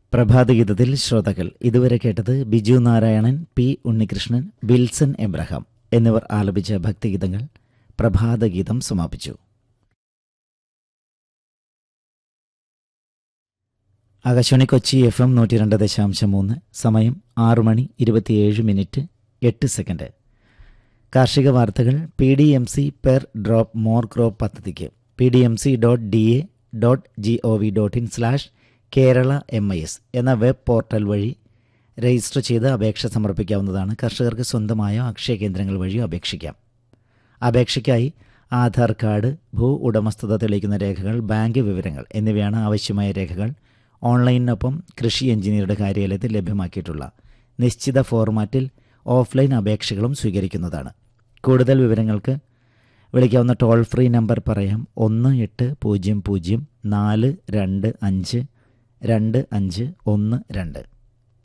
പ്രഭാതഗീതത്തിൽ ശ്രോതാക്കൾ ഇതുവരെ കേട്ടത് Biju Narayanan P Unnikrishnan Wilson Abraham എന്നിവർ ആലപിച്ച ഭക്തിഗീതങ്ങൾ പ്രഭാതഗീതം സമാപിച്ചു ആകാശവാണി കൊച്ചി എഫ് എം നൂറ്റി രണ്ട് ദശാംശം മൂന്ന് സമയം ആറു മണി ഇരുപത്തിയേഴ് മിനിറ്റ് എട്ട് സെക്കൻഡ് കാർഷിക വാർത്തകൾ P D M C per drop more crop പദ്ധതിക്ക് P D M C dot D A dot G O V dot in slash Kerala M I S എന്ന വെബ് പോർട്ടൽ വഴി രജിസ്റ്റർ ചെയ്ത് അപേക്ഷ സമർപ്പിക്കാവുന്നതാണ് കർഷകർക്ക് സ്വന്തമായോ അക്ഷയ കേന്ദ്രങ്ങൾ വഴിയോ അപേക്ഷിക്കാം അപേക്ഷയ്ക്കായി ആധാർ കാർഡ് ഭൂ ഉടമസ്ഥത തെളിയിക്കുന്ന രേഖകൾ ബാങ്ക് വിവരങ്ങൾ എന്നിവയാണ് ആവശ്യമായ രേഖകൾ ഓൺലൈനിനൊപ്പം കൃഷി എഞ്ചിനീയറുടെ കാര്യാലയത്തിൽ ലഭ്യമാക്കിയിട്ടുള്ള നിശ്ചിത ഫോർമാറ്റിൽ ഓഫ്ലൈൻ അപേക്ഷകളും സ്വീകരിക്കുന്നതാണ് കൂടുതൽ വിവരങ്ങൾക്ക് വിളിക്കാവുന്ന ടോൾ ഫ്രീ നമ്പർ പറയാം ഒന്ന് എട്ട് പൂജ്യം പൂജ്യം നാല് രണ്ട് അഞ്ച് രണ്ട് അഞ്ച് ഒന്ന് രണ്ട്